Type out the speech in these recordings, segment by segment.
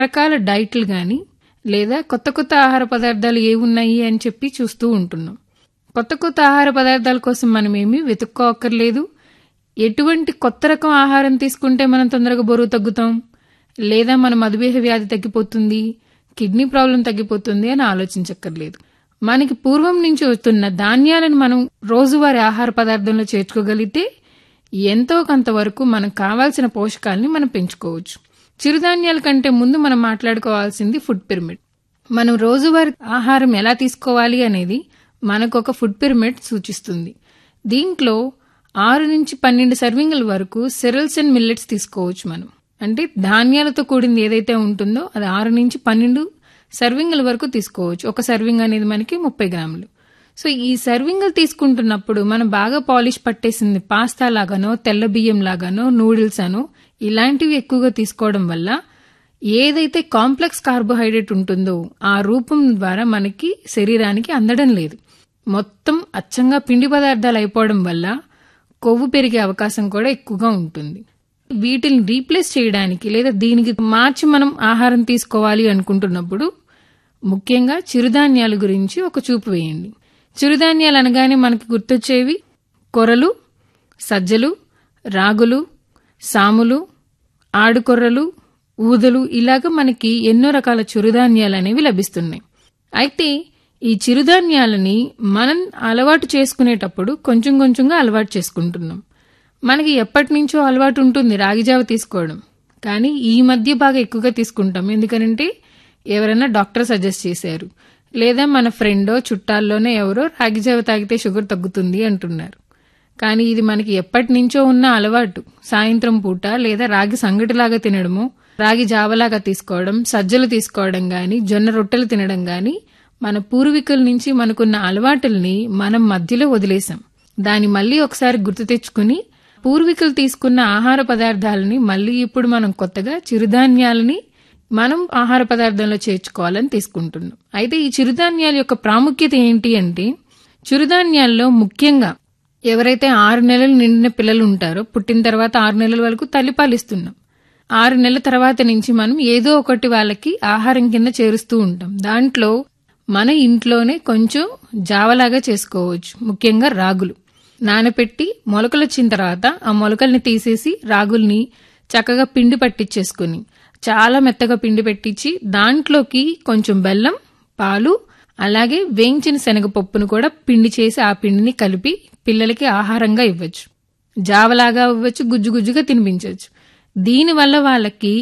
రకాల డైట్లు గాని లేదా కొత్త కొత్త ఆహార పదార్థాలు ఏవున్నాయి అని చెప్పి చూస్తూ ఉంటున్నాం కొత్త కొత్త ఆహార పదార్థాల కోసం మనం ఏమీ వెతుక్కోక్కర్లేదు ఎటువంటి కొత్త రకం ఆహారం తీసుకుంటే మనం తొందరగా బరువు తగ్గుతాం లేదా మన మధుమేహ వ్యాధి తగ్గిపోతుంది కిడ్నీ ప్రాబ్లం తగ్గిపోతుంది అని ఆలోచించక్కర్లేదు మనకి పూర్వం నుంచి వస్తున్న ధాన్యాలను మనం రోజువారీ ఆహార పదార్థంలో చేర్చుకోగలిగితే ఎంతో కొంతవరకు మనకు కావాల్సిన పోషకాలని మనం పెంచుకోవచ్చు చిరుధాన్యాల కంటే ముందు మనం మాట్లాడుకోవాల్సింది ఫుడ్ పిరమిడ్ మనం రోజువారీ ఆహారం ఎలా తీసుకోవాలి అనేది మనకు ఒక ఫుడ్ పిరమిడ్ సూచిస్తుంది దీంట్లో ఆరు నుంచి పన్నెండు సర్వింగ్ల వరకు సెరల్స్ అండ్ మిల్లెట్స్ తీసుకోవచ్చు మనం అంటే ధాన్యాలతో కూడింది ఏదైతే ఉంటుందో అది ఆరు నుంచి పన్నెండు సర్వింగ్ల వరకు తీసుకోవచ్చు ఒక సర్వింగ్ అనేది మనకి ముప్పై గ్రాములు సో ఈ సర్వింగ్లు తీసుకుంటున్నప్పుడు మనం బాగా పాలిష్ పట్టేసింది పాస్తా లాగానో తెల్ల బియ్యం లాగానో నూడిల్స్ అనో ఇలాంటివి ఎక్కువగా తీసుకోవడం వల్ల ఏదైతే కాంప్లెక్స్ కార్బోహైడ్రేట్ ఉంటుందో ఆ రూపం ద్వారా మనకి శరీరానికి అందడం లేదు మొత్తం అచ్చంగా పిండి పదార్థాలు అయిపోవడం వల్ల కొవ్వు పెరిగే అవకాశం కూడా ఎక్కువగా ఉంటుంది వీటిని రీప్లేస్ చేయడానికి లేదా దీనికి మార్చి మనం ఆహారం తీసుకోవాలి అనుకుంటున్నప్పుడు ముఖ్యంగా చిరుధాన్యాల గురించి ఒక చూపు వేయండి చిరుధాన్యాలు అనగానే మనకి గుర్తొచ్చేవి కొర్రలు సజ్జలు రాగులు సాములు ఆడుకొర్రలు ఊదలు ఇలాగ మనకి ఎన్నో రకాల చిరుధాన్యాలు అనేవి లభిస్తున్నాయి అయితే ఈ చిరుధాన్యాలని మనం అలవాటు చేసుకునేటప్పుడు కొంచెం కొంచెంగా అలవాటు చేసుకుంటున్నాం మనకి ఎప్పటి నుంచో అలవాటు ఉంటుంది రాగిజావ తీసుకోవడం కానీ ఈ మధ్య బాగా ఎక్కువగా తీసుకుంటాం ఎందుకనంటే ఎవరైనా డాక్టర్ సజెస్ట్ చేశారు లేదా మన ఫ్రెండో చుట్టాల్లోనే ఎవరో రాగిజావ తాగితే షుగర్ తగ్గుతుంది అంటున్నారు కానీ ఇది మనకి ఎప్పటి నుంచో ఉన్న అలవాటు సాయంత్రం పూట లేదా రాగి సంగటిలాగా తినడము రాగి జావలాగా తీసుకోవడం సజ్జలు తీసుకోవడం గాని జొన్న రొట్టెలు తినడం గాని మన పూర్వీకుల నుంచి మనకున్న అలవాటుల్ని మనం మధ్యలో వదిలేసాం దాన్ని మళ్ళీ ఒకసారి గుర్తు తెచ్చుకుని పూర్వీకులు తీసుకున్న ఆహార పదార్థాలని మళ్ళీ ఇప్పుడు మనం కొత్తగా చిరుధాన్యాలని మనం ఆహార పదార్థంలో చేర్చుకోవాలని తీసుకుంటున్నాం అయితే ఈ చిరుధాన్యాల యొక్క ప్రాముఖ్యత ఏంటి అంటే చిరుధాన్యాల్లో ముఖ్యంగా ఎవరైతే ఆరు నెలలు నిండిన పిల్లలు ఉంటారో పుట్టిన తర్వాత ఆరు నెలల వరకు తల్లిపాలు ఇస్తున్నాం ఆరు నెలల తర్వాత నుంచి మనం ఏదో ఒకటి వాళ్ళకి ఆహారం కింద చేరుస్తూ ఉంటాం దాంట్లో మన ఇంట్లోనే కొంచెం జావలాగా చేసుకోవచ్చు ముఖ్యంగా రాగులు నానపెట్టి మొలకలు వచ్చిన తర్వాత ఆ మొలకల్ని తీసేసి రాగుల్ని చక్కగా పిండి పట్టించేసుకుని చాలా మెత్తగా పిండి పెట్టించి దాంట్లోకి కొంచెం బెల్లం పాలు అలాగే వేయించిన శనగపప్పును కూడా పిండి చేసి ఆ పిండిని కలిపి పిల్లలకి ఆహారంగా ఇవ్వచ్చు జావలాగా ఇవ్వచ్చు గుజ్జు గుజ్జుగా తినిపించవచ్చు దీనివల్ల వాళ్ళకి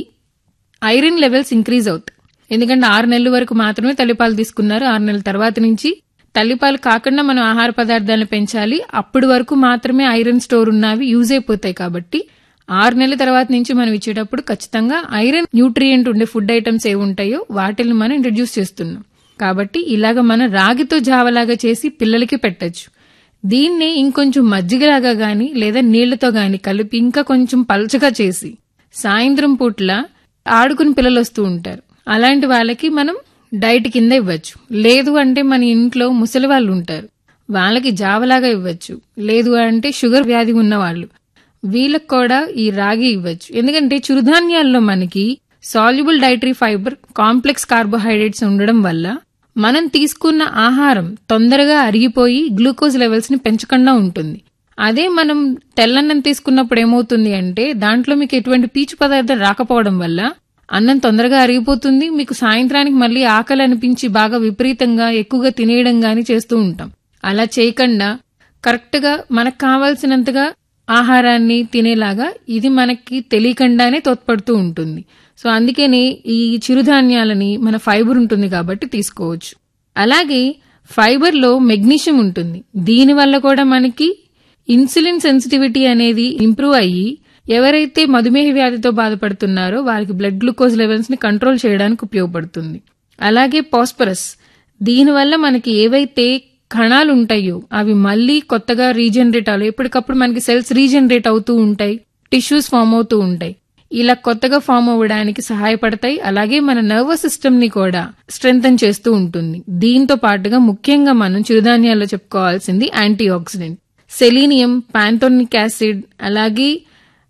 ఐరన్ లెవెల్స్ ఇంక్రీజ్ అవుతాయి ఎందుకంటే ఆరు నెలల వరకు మాత్రమే తల్లిపాలు తీసుకున్నారు ఆరు నెలల తర్వాత నుంచి తల్లిపాలు కాకుండా మనం ఆహార పదార్థాలను పెంచాలి అప్పటి వరకు మాత్రమే ఐరన్ స్టోర్ ఉన్నవి యూజ్ అయిపోతాయి కాబట్టి ఆరు నెలల తర్వాత నుంచి మనం ఇచ్చేటప్పుడు ఖచ్చితంగా ఐరన్ న్యూట్రియంట్ ఉండే ఫుడ్ ఐటమ్స్ ఏ ఉంటాయో వాటిని మనం ఇంట్రడ్యూస్ చేస్తున్నాం కాబట్టి ఇలాగ మనం రాగితో జావలాగా చేసి పిల్లలకి పెట్టచ్చు దీన్ని ఇంకొంచెం మజ్జిగలాగా గాని లేదా నీళ్లతో గాని కలిపి ఇంకా కొంచెం పలచగా చేసి సాయంత్రం పూట్ల ఆడుకుని పిల్లలు వస్తూ ఉంటారు అలాంటి వాళ్ళకి మనం డైట్ కింద ఇవ్వచ్చు లేదు అంటే మన ఇంట్లో ముసలి వాళ్ళు ఉంటారు వాళ్ళకి జావలాగా ఇవ్వచ్చు లేదు అంటే షుగర్ వ్యాధి ఉన్న వాళ్ళు వీళ్ళకి కూడా ఈ రాగి ఇవ్వచ్చు ఎందుకంటే చిరుధాన్యాల్లో మనకి soluble dietary fibre complex carbohydrates ఉండడం వల్ల మనం తీసుకున్న ఆహారం తొందరగా అరిగిపోయి గ్లూకోజ్ లెవెల్స్ ని పెంచకుండా ఉంటుంది అదే మనం తెల్లన్నం తీసుకున్నప్పుడు ఏమవుతుంది అంటే దాంట్లో మీకు ఎటువంటి పీచు పదార్థం రాకపోవడం వల్ల అన్నం తొందరగా అరిగిపోతుంది మీకు సాయంత్రానికి మళ్ళీ ఆకలి అనిపించి బాగా విపరీతంగా ఎక్కువగా తినేయడం గాని చేస్తూ ఉంటాం అలా చేయకుండా కరెక్ట్ గా మనకు కావాల్సినంతగా ఆహారాన్ని తినేలాగా ఇది మనకి తెలియకుండానే తోడ్పడుతూ ఉంటుంది సో అందుకనే ఈ చిరుధాన్యాలని మన ఫైబర్ ఉంటుంది కాబట్టి తీసుకోవచ్చు అలాగే ఫైబర్ లో మెగ్నీషియం ఉంటుంది దీని వల్ల కూడా మనకి ఇన్సులిన్ సెన్సిటివిటీ అనేది ఇంప్రూవ్ అయ్యి ఎవరైతే మధుమేహ వ్యాధితో బాధపడుతున్నారో వారికి బ్లడ్ గ్లూకోజ్ లెవెల్స్ ని కంట్రోల్ చేయడానికి ఉపయోగపడుతుంది అలాగే పాస్పరస్ దీనివల్ల మనకి ఏవైతే కణాలు ఉంటాయో అవి మళ్ళీ కొత్తగా రీజనరేట్ అవ్వాలి ఎప్పటికప్పుడు మనకి సెల్స్ రీజనరేట్ అవుతూ ఉంటాయి టిష్యూస్ ఫామ్ అవుతూ ఉంటాయి ఇలా కొత్తగా ఫామ్ అవ్వడానికి సహాయపడతాయి అలాగే మన నర్వస్ సిస్టమ్ ని కూడా స్ట్రెంగ్తన్ చేస్తూ ఉంటుంది దీంతో పాటుగా ముఖ్యంగా మనం చిరుధాన్యాల్లో చెప్పుకోవాల్సింది antioxidant selenium pantothenic acid అలాగే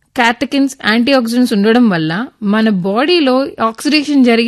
క్యాథకిన్స్ యాంటీ ఆక్సిడెంట్స్ ఉండడం వల్ల మన బాడీలో ఆక్సిడేషన్ జరిగి